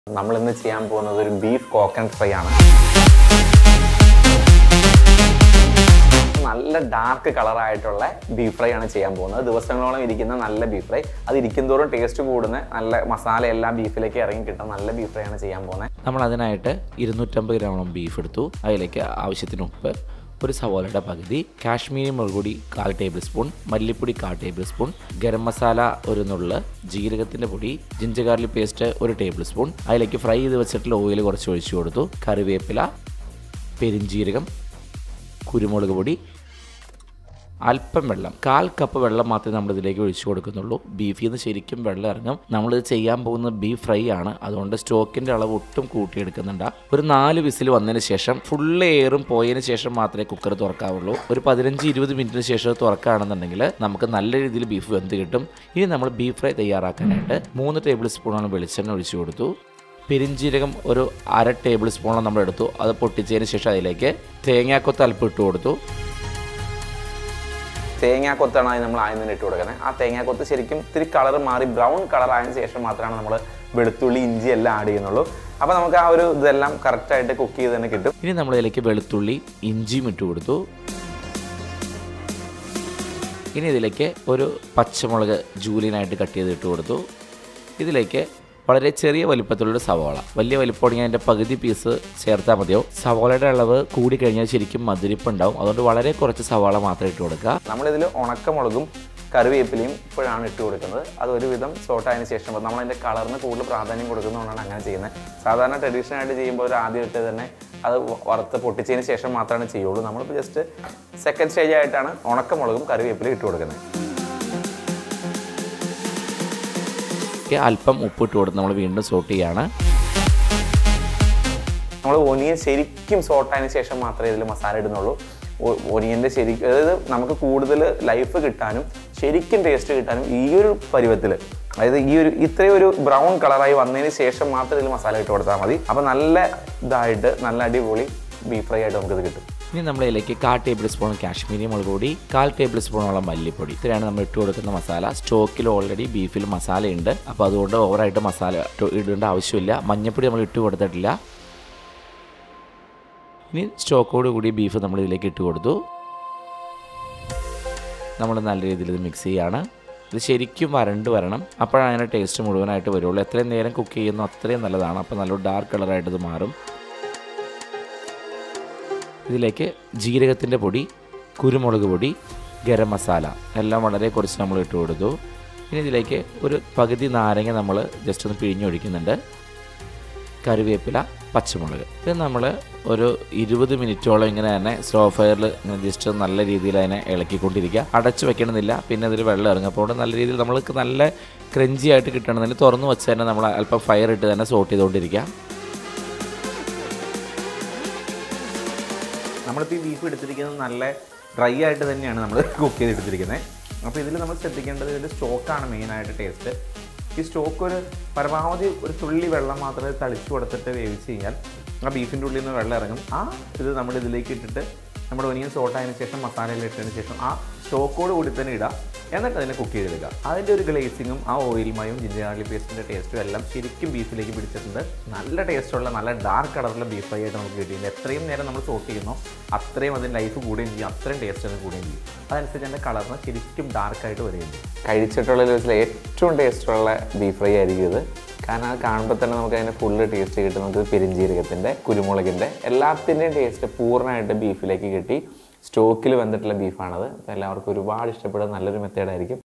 നമ്മൾ ഇന്ന് ചെയ്യാൻ പോകുന്നത് ഒരു ബീഫ് കോക്കനട്ട് ഫ്രൈ ആണ് നല്ല ഡാർക്ക് കളറായിട്ടുള്ള ബീഫ് ഫ്രൈ ആണ് ചെയ്യാൻ പോകുന്നത് ദിവസങ്ങളോളം ഇരിക്കുന്ന നല്ല ബീഫ് ഫ്രൈ അത് ഇരിക്കുന്തോറും ടേസ്റ്റ് കൂടുന്ന നല്ല മസാല എല്ലാം ബീഫിലേക്ക് ഇറങ്ങി കിട്ടുന്ന നല്ല ബീഫ് ഫ്രൈ ആണ് ചെയ്യാൻ പോകുന്നത് നമ്മൾ അതിനായിട്ട് ഇരുന്നൂറ്റമ്പത് ഗ്രാമോളം ബീഫ് എടുത്തു അതിലേക്ക് ആവശ്യത്തിന് ഉപ്പ് ഒരു സവോളയുടെ പകുതി കാശ്മീരി മുളക് പൊടി കാൽ ടേബിൾ സ്പൂൺ മല്ലിപ്പൊടി കാൽ ടേബിൾ സ്പൂൺ ഗരം മസാല ഒരു നുള്ള് ജീരകത്തിൻ്റെ പൊടി ജിഞ്ചർ ഗാർലിക് പേസ്റ്റ് ഒരു ടേബിൾ സ്പൂൺ അതിലേക്ക് ഫ്രൈ ചെയ്ത് വെച്ചിട്ടുള്ള ഓയിൽ കുറച്ച് ഒഴിച്ചു കൊടുത്തു കറിവേപ്പില പെരിഞ്ജീരകം കുരുമുളക് പൊടി അല്പം വെള്ളം കാൽ കപ്പ് വെള്ളം മാത്രമേ നമ്മൾ ഇതിലേക്ക് ഒഴിച്ചു കൊടുക്കുന്നുള്ളൂ ബീഫിൽ നിന്ന് ശരിക്കും വെള്ളം ഇറങ്ങും നമ്മളിത് ചെയ്യാൻ പോകുന്ന ബീഫ് ഫ്രൈ ആണ് അതുകൊണ്ട് സ്റ്റോക്കിൻ്റെ അളവ് ഒട്ടും കൂട്ടിയെടുക്കുന്നുണ്ട് ഒരു നാല് വിസിൽ വന്നതിന് ശേഷം ഫുൾ എയറും പോയതിന് ശേഷം മാത്രമേ കുക്കർ തുറക്കാവുള്ളൂ ഒരു പതിനഞ്ച് ഇരുപത് മിനിറ്റിന് ശേഷം തുറക്കുകയാണെന്നുണ്ടെങ്കിൽ നമുക്ക് നല്ല രീതിയിൽ ബീഫ് വെന്ത് കിട്ടും ഇനി നമ്മൾ ബീഫ് ഫ്രൈ തയ്യാറാക്കാനായിട്ട് മൂന്ന് ടേബിൾ സ്പൂണോളം വെളിച്ചെണ്ണ ഒഴിച്ചു കൊടുത്തു പെരിഞ്ജീരകം ഒരു അര ടേബിൾ സ്പൂണോളം നമ്മൾ എടുത്തു അത് പൊട്ടിച്ചതിന് ശേഷം അതിലേക്ക് തേങ്ങാക്കൊത്ത് അല്പം ഇട്ട് കൊടുത്തു തേങ്ങാക്കൊത്താണ് അതിന് നമ്മൾ ആദ്യം തന്നെ ഇട്ട് കൊടുക്കുന്നത് ആ തേങ്ങാക്കൊത്ത് ശരിക്കും ഇത്തിരി കളർ മാറി ബ്രൗൺ കളർ ആയതിനു ശേഷം മാത്രമാണ് നമ്മൾ വെളുത്തുള്ളി ഇഞ്ചി എല്ലാം ആഡ് ചെയ്യുന്നുള്ളൂ അപ്പോൾ നമുക്ക് ആ ഒരു ഇതെല്ലാം കറക്റ്റായിട്ട് കുക്ക് ചെയ്ത് തന്നെ കിട്ടും ഇനി നമ്മൾ ഇതിലേക്ക് വെളുത്തുള്ളി ഇഞ്ചിയും ഇട്ട് കൊടുത്തു ഇനി ഇതിലേക്ക് ഒരു പച്ചമുളക് ജൂലിനായിട്ട് കട്ട് ചെയ്ത് ഇട്ട് കൊടുത്തു ഇതിലേക്ക് വളരെ ചെറിയ വലിപ്പത്തിലുള്ള സവാള വലിയ വലിപ്പമാണെങ്കിൽ അതിൻ്റെ പകുതി പീസ് ചേർത്താൽ മതിയോ സവാളയുടെ അളവ് കൂടി കഴിഞ്ഞാൽ ശരിക്കും മധുരിപ്പുണ്ടാവും അതുകൊണ്ട് വളരെ കുറച്ച് സവാള മാത്രം ഇട്ട് കൊടുക്കുക നമ്മളിതിൽ ഉണക്കമുളകും കറിവേപ്പിലയും ഇപ്പോഴാണ് ഇട്ട് കൊടുക്കുന്നത് അത് ഒരുവിധം സോട്ടായതിനു ശേഷം നമ്മൾ അതിൻ്റെ കളറിന് കൂടുതൽ പ്രാധാന്യം കൊടുക്കുന്നതുകൊണ്ടാണ് അങ്ങനെ ചെയ്യുന്നത് സാധാരണ ട്രഡീഷണൽ ആയിട്ട് ചെയ്യുമ്പോൾ ഒരു ആദ്യം ഇട്ട് തന്നെ അത് വറുത്ത് പൊട്ടിച്ചതിന് ശേഷം മാത്രമാണ് ചെയ്യുള്ളൂ നമ്മളിപ്പോൾ ജസ്റ്റ് സെക്കൻഡ് സ്റ്റേജ് ആയിട്ടാണ് ഉണക്കമുളകും കറിവേപ്പിലയും ഇട്ട് കൊടുക്കുന്നത് ഇതിലേക്ക് അല്പം ഉപ്പിട്ട് കൊടുത്ത് നമ്മൾ വീണ്ടും സോട്ട് ചെയ്യാണ് നമ്മൾ ഒനിയൻ ശരിക്കും സോട്ടായതിനു ശേഷം മാത്രമേ ഇതിൽ മസാല ഇടുന്നുള്ളൂ ഒനിയൻ്റെ ശരിക്കും അതായത് നമുക്ക് കൂടുതൽ ലൈഫ് കിട്ടാനും ശരിക്കും ടേസ്റ്റ് കിട്ടാനും ഈ ഒരു പരുവത്തിൽ അതായത് ഈ ഒരു ഇത്രയും ഒരു ബ്രൗൺ കളറായി വന്നതിന് ശേഷം മാത്രം ഇതിൽ മസാല ഇട്ട് കൊടുത്താൽ മതി അപ്പോൾ നല്ല ഇതായിട്ട് നല്ല അടിപൊളി ബീഫ് ഫ്രൈ ആയിട്ട് നമുക്കിത് കിട്ടും ഇനി നമ്മൾ ഇതിലേക്ക് കാൽ ടേബിൾ സ്പൂൺ കാശ്മീരി മുളക് പൊടി കാൽ ടേബിൾ സ്പൂണോളം മല്ലിപ്പൊടി ഇത്രയാണ് നമ്മൾ ഇട്ട് കൊടുക്കുന്ന മസാല സ്റ്റോക്കിൽ ഓൾറെഡി ബീഫിൽ മസാല ഉണ്ട് അപ്പോൾ അതുകൊണ്ട് ഓവറായിട്ട് മസാല ഇട്ട് ഇടേണ്ട ആവശ്യമില്ല മഞ്ഞപ്പൊടി നമ്മൾ ഇട്ട് കൊടുത്തിട്ടില്ല ഇനി സ്റ്റോക്കോട് കൂടി ബീഫ് നമ്മൾ ഇതിലേക്ക് ഇട്ട് കൊടുത്തു നമ്മൾ നല്ല രീതിയിൽ ഇത് മിക്സ് ചെയ്യാണ് ഇത് ശരിക്കും വരണ്ട് വരണം അപ്പോഴാണ് അതിൻ്റെ ടേസ്റ്റ് മുഴുവനായിട്ട് വരുള്ളൂ എത്രയും നേരം കുക്ക് ചെയ്യുന്നു അത്രയും നല്ലതാണ് അപ്പോൾ നല്ലൊരു ഡാർക്ക് കളറായിട്ട് ഇത് മാറും ഇതിലേക്ക് ജീരകത്തിൻ്റെ പൊടി കുരുമുളക് പൊടി ഗരം മസാല എല്ലാം വളരെ കുറച്ച് നമ്മൾ ഇട്ട് കൊടുത്തു ഇനി ഇതിലേക്ക് ഒരു പകുതി നാരങ്ങ നമ്മൾ ജസ്റ്റ് ഒന്ന് പിഴിഞ്ഞൊഴിക്കുന്നുണ്ട് കറിവേപ്പില പച്ചമുളക് ഇത് നമ്മൾ ഒരു ഇരുപത് മിനിറ്റോളം ഇങ്ങനെ തന്നെ സ്ലോ ഫയറിൽ ജസ്റ്റ് നല്ല രീതിയിൽ അതിനെ ഇളക്കിക്കൊണ്ടിരിക്കുക അടച്ചു വെക്കണമെന്നില്ല പിന്നെ അതിൽ വെള്ളം ഇറങ്ങപ്പോൾ നല്ല രീതിയിൽ നമ്മൾക്ക് നല്ല ക്രഞ്ചി ആയിട്ട് കിട്ടണമെന്നില്ല തുറന്നു വെച്ച് തന്നെ നമ്മൾ അല്പം ഫയർ ഇട്ട് തന്നെ സോട്ട് ചെയ്തുകൊണ്ടിരിക്കുക നമ്മളിപ്പോൾ ഈ ബീഫ് എടുത്തിരിക്കുന്നത് നല്ല ഡ്രൈ ആയിട്ട് തന്നെയാണ് നമ്മൾ കുക്ക് ചെയ്തെടുത്തിരിക്കുന്നത് അപ്പോൾ ഇതിൽ നമ്മൾ ശ്രദ്ധിക്കേണ്ടത് ഇതിൽ സ്റ്റോക്കാണ് മെയിനായിട്ട് ടേസ്റ്റ് ഈ സ്റ്റോക്ക് ഒരു പരമാവധി ഒരു തുള്ളി വെള്ളം മാത്രമേ തളിച്ചു കൊടുത്തിട്ട് വേവിച്ച് കഴിഞ്ഞാൽ ആ ബീഫിൻ്റെ ഉള്ളിൽ നിന്ന് വെള്ളം ഇറങ്ങും ആ ഇത് നമ്മൾ ഇതിലേക്ക് ഇട്ടിട്ട് നമ്മുടെ ഒനിയൻ സോട്ടായതിനു ശേഷം മസാലയിൽ ഇട്ടതിന് ശേഷം ആ സ്റ്റോക്കോട് കൂടി തന്നെ ഇടാം എന്നിട്ട് അതിനെ കുക്ക് ചെയ്തെടുക്കുക അതിൻ്റെ ഒരു ഗ്ലേസിങ്ങും ആ ഓയിൽമയും ജിഞ്ചർ ഗാർലിക് പേസ്റ്റിൻ്റെ ടേസ്റ്റും എല്ലാം ശരിക്കും ബീഫിലേക്ക് പിടിച്ചിട്ടുണ്ട് നല്ല ടേസ്റ്റുള്ള നല്ല ഡാർക്ക് കളറിലുള്ള ബീഫ് ഫ്രൈ ആയിട്ട് നമുക്ക് കിട്ടിയിട്ടുണ്ട് എത്രയും നേരം നമ്മൾ സോട്ട് ചെയ്യുന്നു അത്രയും അതിന് ലൈഫ് കൂടുകയും ചെയ്യും അത്രയും ടേസ്റ്റ് അത് കൂടുകയും ചെയ്യും അതനുസരിച്ച് അതിൻ്റെ കളറിന് ശരിക്കും ഡാർക്കായിട്ട് വരികയും ചെയ്യും കഴിച്ചിട്ടുള്ള ദിവസത്തിൽ ഏറ്റവും ടേസ്റ്റുള്ള ബീഫ് ഫ്രൈ ആയിരിക്കും ഇത് കാരണം അത് കാണുമ്പോൾ തന്നെ നമുക്ക് അതിൻ്റെ ഫുള്ള് ടേസ്റ്റ് കിട്ടും നമുക്ക് പെരിഞ്ജീരകത്തിൻ്റെ കുരുമുളകിൻ്റെ എല്ലാത്തിൻ്റെയും ടേസ്റ്റ് പൂർണ്ണമായിട്ട് ബീഫിലേക്ക് കിട്ടി സ്റ്റോക്കിൽ വന്നിട്ടുള്ള ബീഫാണത് അപ്പോൾ എല്ലാവർക്കും ഒരുപാട് ഇഷ്ടപ്പെടുന്ന നല്ലൊരു മെത്തേഡായിരിക്കും